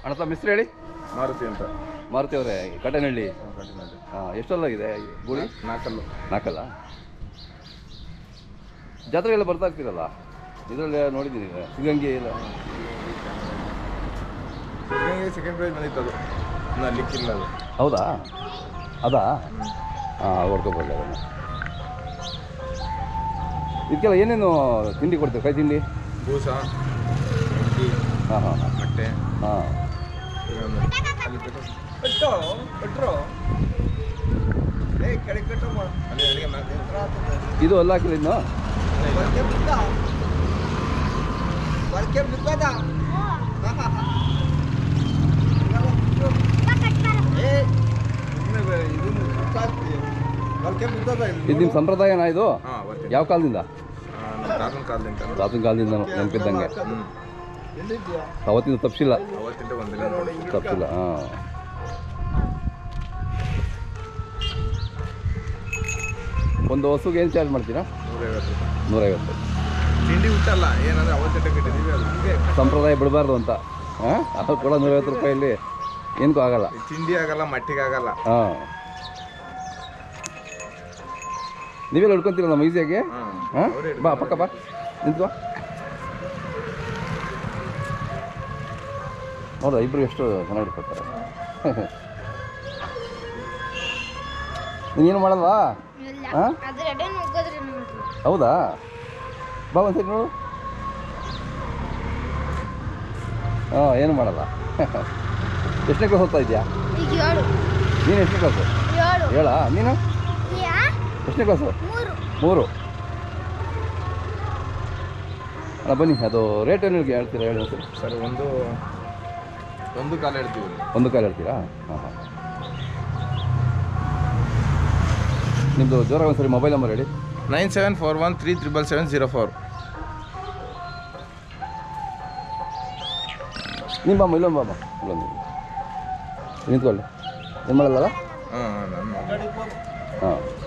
ಅಣ್ಣ ತಮ್ಮ ಹೆಸರು ಹೇಳಿ ಮಾರುತಿ ಅಂತ ಮಾರುತಿ ಅವರೇ ಕಟನಹಳ್ಳಿ ಕಟ್ಟಿನಲ್ಲಿ ಹಾಂ ಎಷ್ಟಲ್ಲಾಗಿದೆ ಗೂಳಿ ನಾಲ್ಕಲ್ಲು ನಾಲ್ಕಲ್ಲ ಜಾತ್ರೆಗೆಲ್ಲ ಬರ್ತಾ ಇರ್ತೀರಲ್ಲ ಇದರಲ್ಲಿ ನೋಡಿದ್ದೀನಿ ಸಿಗಂಗಿ ಎಲ್ಲ ಸಿದ್ಧಗಂಗೆ ಸೆಕೆಂಡ್ ಪ್ರೈಸ್ ಬಂದಿತ್ತು ಅದು ಇನ್ನು ಲಿಕ್ಕಿಲ್ಲ ಅದು ಹೌದಾ ಅದಾ ಹಾಂ ಹೊಡ್ಕೊಬೋದು ಅದನ್ನು ಇದಕ್ಕೆಲ್ಲ ಏನೇನು ತಿಂಡಿ ಕೊಡ್ತೀವಿ ಕೈ ತಿಂಡಿ ಬೂಸ ಅಕ್ಕಿ ಹಾಂ ಹಾಂ ಹಾಂ ಮೊಟ್ಟೆ ಹಾಂ ಇನ್ನೊಂದು ಅಲ್ಲಿ ಬಿಟ್ಟು ಕಟ್ಟೋ ಕಟ್ರೋ ಏ ಕಡೆ ಕಟ್ಟೋ ಮಾಡು ಅಲ್ಲಿ ಅಲ್ಲಿಗೆ ನಾಲ್ಕು ಇದು ಅಲ್ಲ ಹಾಕಿಲ್ಲ ಇನ್ನು ಬಳಕೆ ಬಿದ್ದ ಬಳಕೆ ಬಿದ್ದದ ಏ ಸುಮ್ಮನೆ ಇದನ್ನು ಸುತ್ತಾಕ್ತಿ ಬಳಕೆ ಬಿದ್ದದ ಇದು ನಿಮ್ಮ ಸಂಪ್ರದಾಯನಾ ಇದು ಹಾಂ ಅವತ್ತಿನ ಯಾವ ಕಾಲದಿಂದ ನಮ್ಮ ತಾತನ ಕಾಲದಿಂದ ತಾತನ ಕಾಲದಿಂದ ನೆನಪಿದ್ದಂಗೆ ಹ್ಞೂ ಎಲ್ಲಿದ್ಯಾ ಅವತ್ತಿಂದ ತಪ್ಪಿಸಿಲ್ಲ ಅವತ್ತಿಂದ ಬಂದಿಲ್ಲ ನೋಡಿ ತಪ್ಪಿಲ್ಲ ಹಾಂ ಒಂದು ಹಸುಗೆ ಏನು ಚಾರ್ಜ್ ಮಾಡ್ತೀರಾ ನೂರೈವತ್ತು ರೂಪಾಯಿ ನೂರೈವತ್ತು ತಿಂಡಿ ಊಟಲ್ಲ ಏನಂದ್ರೆ ಅವತ್ತಿಂದ ಕಟ್ಟಿದ್ದೀವಿ ಅದು ಹಂಗೆ ಸಂಪ್ರದಾಯ ಬಿಡಬಾರ್ದು ಅಂತ ಹಾಂ ಅದು ಕೂಡ ನೂರೈವತ್ತು ರೂಪಾಯಲ್ಲಿ ಏನಕ್ಕೂ ಆಗಲ್ಲ ಈ ತಿಂಡಿ ಆಗಲ್ಲ ಮಟ್ಟಿಗೆ ಆಗಲ್ಲ ಹಾಂ ನೀವೆಲ್ಲ ಹಿಡ್ಕೊಂತೀರ ನಮ್ಮ ಈಸಿಯಾಗಿ ಹಾಂ ಹಾಂ ಅವರೇ ಬಾ ಪಕ್ಕ ಬಾ ನಿಂತು ಬಾ ಹೌದಾ ಇಬ್ರು ಎಷ್ಟು ಚೆನ್ನಾಗಿ ಹಿಡ್ಕೊತಾರೆ ನೀನೇನು ಮಾಡಲ್ವಾ ಇಲ್ಲ ಹಾ? ಅದ್ರ ಎಡೆ ನುಗ್ಗೋದ್ರಿ ನೋಡ್ರಿ ಹೌದಾ ಬಾ ಒಂದ್ಸರಿ ನೋಡು ಹಾಂ ಏನು ಮಾಡಲ್ಲ ಎಷ್ಟನೇ ಕ್ಲಾಸ್ ಓದ್ತಾ ಇದೆಯಾ ಈಗ ಏಳು ನೀನು ಎಷ್ಟನೇ ಕ್ಲಾಸು ಏಳು ಹೇಳಾ ನೀನು ಯಾ ಎಷ್ಟನೇ ಕ್ಲಾಸು ಮೂರು ಮೂರು ಅಣ್ಣ ಬನ್ನಿ ಅದು ರೇಟ್ ಏನು ಹೇಳ್ತೀರಾ ಹೇಳಿ ಸರ್ ಸರ್ ಒಂದು ಒಂದು ಕಾಲ ಹೇಳ್ತೀವಿ ಒಂದು ಕಾಲು ಹೇಳ್ತೀರಾ ಹಾಂ ಹಾಂ ನಿಮ್ಮದು ಜೋರಾಗಿ ಒಂದ್ಸರಿ ಮೊಬೈಲ್ ನಂಬರ್ ಹೇಳಿ nine seven four one three triple seven zero four ನಿಮ್ಮ ಬಾಮ್ಮ ಇಲ್ಲೊಂದು ಬಾಮ್ಮ ಇಲ್ಲೊಂದು ನಿಂತ್ಕೊಳ್ಳಿ ಏನು ಮಾಡಲ್ಲ ಹಾಂ ನಾನು ಹಾಂ